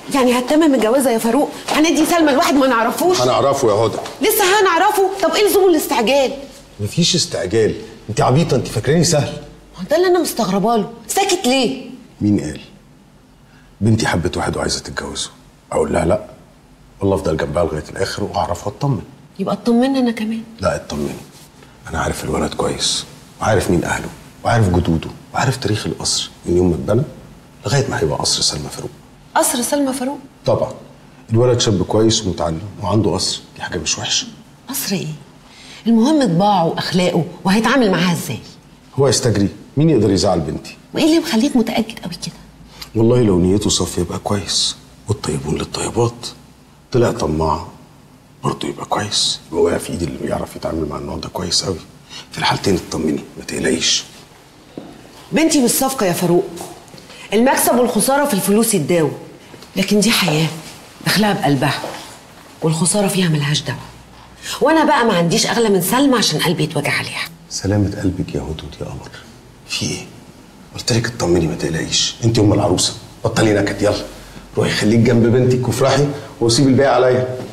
يعني هتمم الجوازه يا فاروق هندي سلمى لواحد ما نعرفوش هنعرفه يا هدى لسه هنعرفه طب ايه لزوم الاستعجال مفيش استعجال انت عبيطه انت فاكراني سهل ما ده اللي انا مستغربه له ساكت ليه مين قال بنتي حبت واحد وعايزه تتجوزه اقول لها لا والله افضل جنبها لغايه الاخر واعرف واطمن يبقى اطمنا انا كمان لا اطمني انا عارف الولد كويس وعارف مين اهله وعارف جدوده وعارف تاريخ القصر من يوم ما اتبنى لغايه ما هيبقى قصر سلمى فاروق قصر سلمى فاروق طبعا الولد شاب كويس ومتعلم وعنده قصر دي حاجه مش وحشه قصر ايه المهم طباعه واخلاقه وهيتعامل معاها ازاي هو يستجري مين يقدر يزعل بنتي وايه اللي مخليك متاكد قوي كده والله لو نيته صافيه يبقى كويس والطيبون للطيبات طلع طماع برضه يبقى كويس يبقى واقع في ايد اللي بيعرف يتعامل مع النوع ده كويس قوي في الحالتين اطمني ما تقلقيش بنتي مش صفقه يا فاروق المكسب والخساره في الفلوس يتداووا لكن دي حياه داخلها بقلبها والخساره فيها ملهاش دواء وانا بقى ما عنديش اغلى من سلمى عشان قلبي يتوجع عليها سلامة قلبك يا هدود يا قمر في ايه؟ قلت لك اطمني ما تقلقيش انت ام العروسه بطلي نكد يلا روحي خليك جنب بنتك وافرحي وسيب الباقي عليا